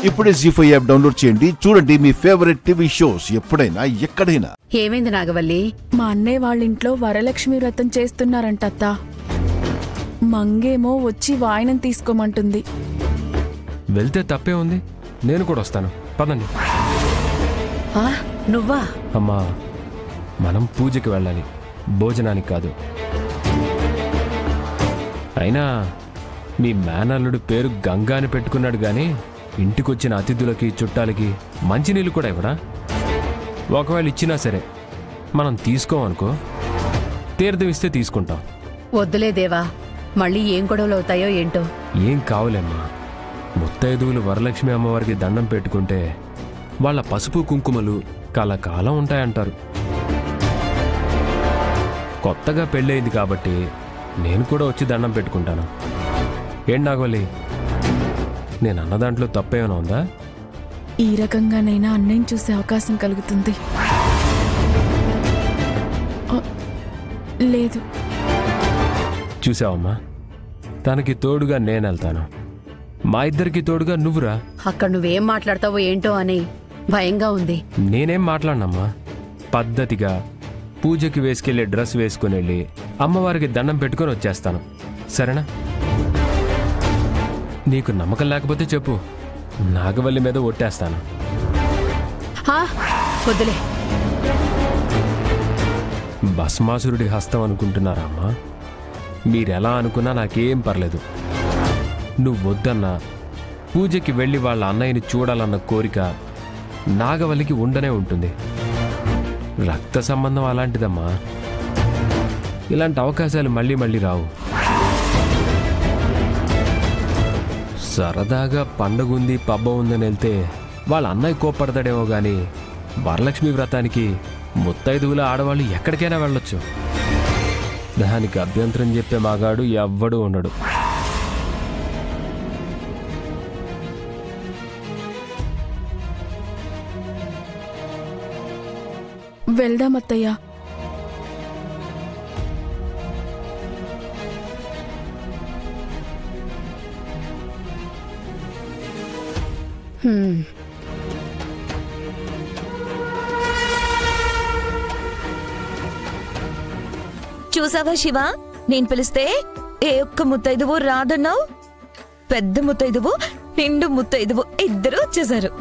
ఇప్పుడే G five app download చేయండి చూడండి మీ ఫేవరెట్ టీవీ షోస్ ఎప్పుడైనా ఎక్కడైనా ఏమైంది నాగవల్లి మా అన్నయ్య వాళ్ళ ఇంట్లో వరలక్ష్మి వ్రతం చేస్తున్నారంట అత్త మంగేమో వచ్చి వాయనం తీసుకోమంటుంది వెళ్తే తప్పే ఉంది నేను కూడా వస్తాను పదండి ఆ, నువ్వా అమ్మా మనం పూజకి వెళ్ళాలి భోజనానికి కాదు అయినా మీ మేనల్లుడు పేరు గంగా అని పెట్టుకున్నాడు కానీ ఇంటికొచ్చిన అతిథులకి చుట్టాలకి మంచినీళ్ళు కూడా ఇవ్వడా ఒకవేళ ఇచ్చినా సరే మనం తీసుకోమనుకో తీర్థం ఇస్తే తీసుకుంటాం వద్దులే దేవా మళ్ళీ ఏం గొడవలు అవుతాయో ఏంటో ఏం కావులేమ్మా ముత్తైదువులు వరలక్ష్మి అమ్మవారికి దండం పెట్టుకుంటే వాళ్ళ పసుపు కుంకుమలు కలకాలం ఉంటాయంటారు కొత్తగా పెళ్ళయింది కాబట్టి నేను కూడా వచ్చి దండం పెట్టుకుంటాను ఏం నాగోలి నేను అన్న దాంట్లో తప్పేమైనా ఉందా ఈ రకంగానైనా అన్నయ్యని చూసే అవకాశం కలుగుతుంది ఆ, లేదు చూసావమ్మా తనకి తోడుగా నేను వెళ్తాను మా ఇద్దరికి తోడుగా నువ్వురా అక్కడ నువ్వేం మాట్లాడతావో ఏంటో అని భయంగా ఉంది నేనేం మాట్లాడినమ్మా పద్ధతిగా పూజకి వేసుకెళ్లే డ్రెస్ వేసుకుని వెళ్ళి అమ్మవారికి దండం పెట్టుకొని వచ్చేస్తాను సరేనా నీకు నమ్మకం లేకపోతే చెప్పు నాగవల్లి మీద ఒట్టేస్తాను ఆ, వద్దులే భస్మాసురుడి హస్తం అనుకుంటున్నారా అమ్మా మీరెలా అనుకున్నా నాకేం పర్లేదు నువ్వు వద్దన్నా పూజకి వెళ్ళి వాళ్ళ అన్నయ్యని చూడాలన్న కోరిక నాగవల్లికి ఉండనే ఉంటుంది రక్త సంబంధం అలాంటిదమ్మా ఇలాంటి అవకాశాలు మళ్ళీ మళ్ళీ రావు సరదాగా పండగుంది పబ్బ ఉందని వెళ్తే వాళ్ళ అన్నయ్య కోప్పడతాడేమో గాని వరలక్ష్మి వ్రతానికి ముత్తైదువుల ఆడవాళ్ళు ఎక్కడికైనా వెళ్ళొచ్చు దానికి అభ్యంతరం చెప్పే మగాడు ఎవ్వడూ ఉండడు వెళ్దాం అత్తయ్య హ్మ్. చూసావా శివ నేను పిలిస్తే ఏ ఒక్క ముత్తైదువు రాదన్నావు పెద్ద ముత్తైదువు నిండు ముత్తైదువు ఇద్దరు వచ్చేసారు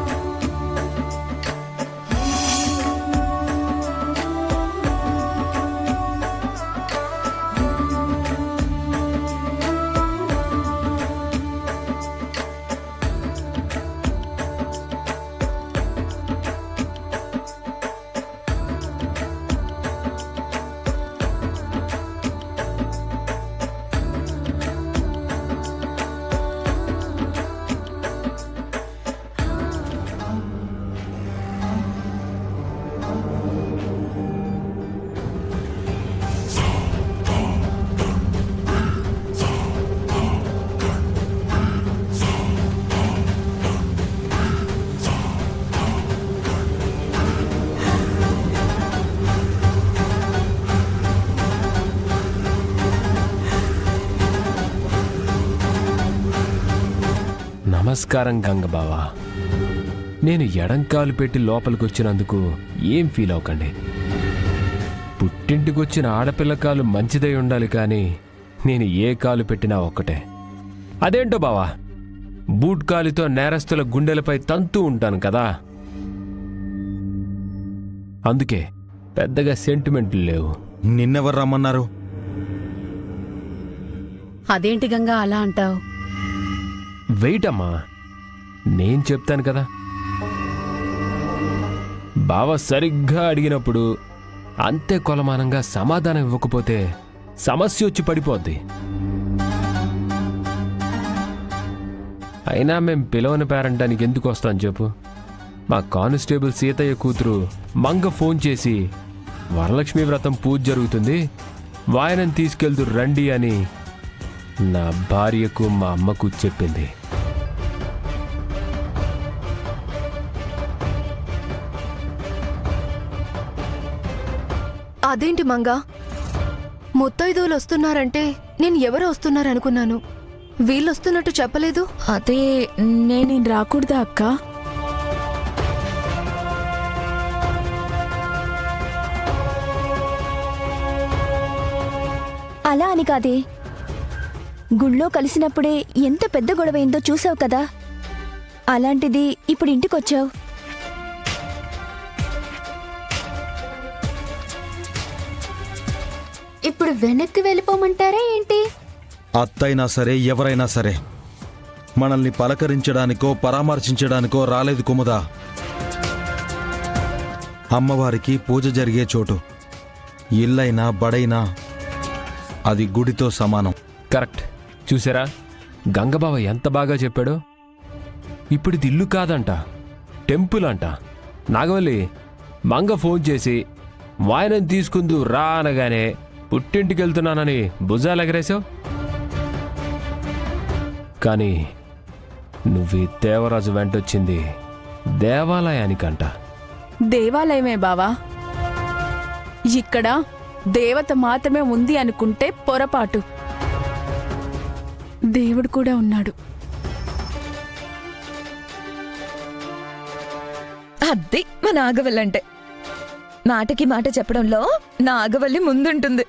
నమస్కారం గంగబావా నేను ఎడంకాలు పెట్టి లోపలికి వచ్చినందుకు ఏం ఫీల్ అవ్వకండి పుట్టింటికి వచ్చిన ఆడపిల్ల కాలు మంచిదై ఉండాలి కానీ నేను ఏ కాలు పెట్టినా ఒక్కటే అదేంటో బావా బూట్ కాలితో నేరస్తుల గుండెలపై తంతూ ఉంటాను కదా అందుకే పెద్దగా సెంటిమెంట్లు లేవు నిన్నెవరు రమ్మన్నారు అదేంటి గంగా అలా అంటావు వెయిట్ అమ్మా నేను చెప్తాను కదా బావ సరిగ్గా అడిగినప్పుడు అంతే కొలమానంగా సమాధానం ఇవ్వకపోతే సమస్య వచ్చి పడిపోద్ది అయినా మేం పిలవని పేరంటానికి ఎందుకు వస్తాను చెప్పు మా కానిస్టేబుల్ సీతయ్య కూతురు మంగ ఫోన్ చేసి వరలక్ష్మి వ్రతం పూజ జరుగుతుంది వాయనం తీసుకెళ్తూ రండి అని నా భార్యకు మా అమ్మకు చెప్పింది అదేంటి మంగా ముత్తైదువులు వస్తున్నారంటే నేను ఎవరు వస్తున్నారనుకున్నాను వీళ్ళొస్తున్నట్టు చెప్పలేదు అదే నేను నేను రాకూడదా అక్క అలా అని కాదే గుళ్ళో కలిసినప్పుడే ఎంత పెద్ద గొడవైందో చూసావు కదా అలాంటిది ఇప్పుడు ఇంటికొచ్చావు ఇప్పుడు వెనక్కి వెళ్ళిపోమంటారా ఏంటి అత్తైనా సరే ఎవరైనా సరే మనల్ని పలకరించడానికో పరామర్శించడానికో రాలేదు కుముదా అమ్మవారికి పూజ జరిగే చోటు ఇల్లైనా బడైనా అది గుడితో సమానం కరెక్ట్ చూసారా గంగబావ ఎంత బాగా చెప్పాడు ఇప్పుడు ఇది ఇల్లు కాదంట టెంపుల్ అంట నాగవల్లి మంగ ఫోన్ చేసి వాయనం తీసుకుందు రా అనగానే పుట్టింటికి వెళ్తున్నానని భుజాలు ఎగరేసావు కానీ నువ్వు ఈ దేవరాజు వెంటొచ్చింది దేవాలయానికంట దేవాలయమే బావా ఇక్కడ దేవత మాత్రమే ఉంది అనుకుంటే పొరపాటు దేవుడు కూడా ఉన్నాడు అద్దె మా నాగవల్లంటే మాటకి మాట చెప్పడంలో నాగవల్లి ముందుంటుంది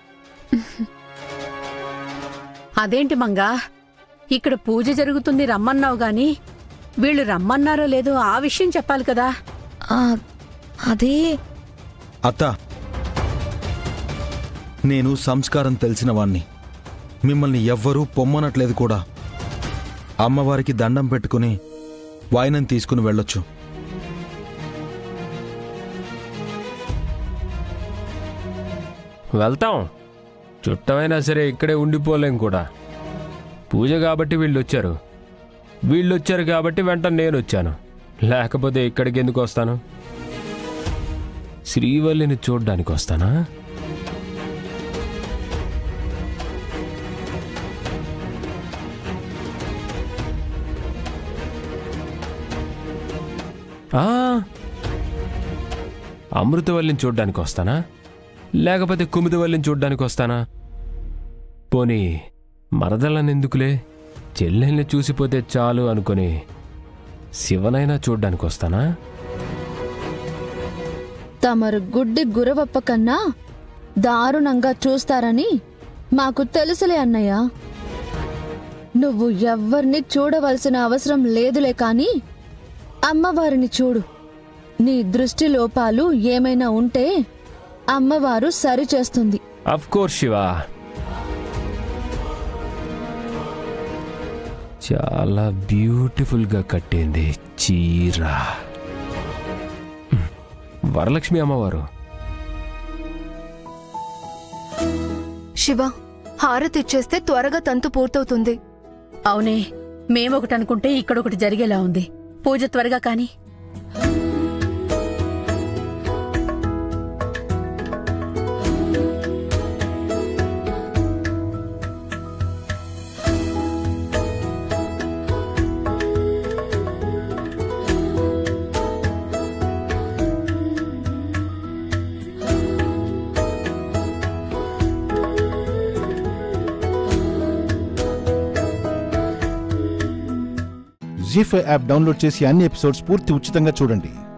అదేంటి మంగా ఇక్కడ పూజ జరుగుతుంది రమ్మన్నావు గాని వీళ్ళు రమ్మన్నారో లేదో ఆ విషయం చెప్పాలి కదా ఆ, అదే అత్త నేను సంస్కారం తెలిసిన వాణ్ణి మిమ్మల్ని ఎవ్వరూ పొమ్మనట్లేదు కూడా అమ్మవారికి దండం పెట్టుకుని వాయినం తీసుకుని వెళ్ళొచ్చు వెళ్తాం చుట్టమైనా సరే ఇక్కడే ఉండిపోలేం కూడా పూజ కాబట్టి వీళ్ళు వచ్చారు వీళ్ళు వచ్చారు కాబట్టి వెంట నేను వచ్చాను లేకపోతే ఇక్కడికి ఎందుకు వస్తాను శ్రీవల్లిని చూడ్డానికి వస్తానా ఆ, అమృతవల్లిని చూడ్డానికి వస్తానా లేకపోతే కుమిదవల్లిని చూడ్డానికి వస్తానా పోనీ మరదలనెందుకులే చెల్లెల్ని చూసిపోతే చాలు అనుకుని శివనైనా చూడ్డానికి వస్తానా తమరు గుడ్డి గురవప్ప కన్నా దారుణంగా చూస్తారని మాకు తెలుసులే అన్నయ్య నువ్వు ఎవ్వరిని చూడవలసిన అవసరం లేదులే కాని అమ్మవారిని చూడు నీ దృష్టి లోపాలు ఏమైనా ఉంటే అమ్మవారు సరిచేస్తుంది అఫ్ కోర్స్ శివ చాలా బ్యూటిఫుల్గా కట్టింది చీర వరలక్ష్మి అమ్మవారు శివ హారతి ఇచ్చేస్తే త్వరగా తంతు పూర్తవుతుంది అవునే మేమొకటి అనుకుంటే ఇక్కడొకటి జరిగేలా ఉంది పూజ త్వరగా కాని జీ ఫైవ్ యాప్ డౌన్లోడ్ చేసి అన్ని ఎపిసోడ్స్ పూర్తి ఉచితంగా చూడండి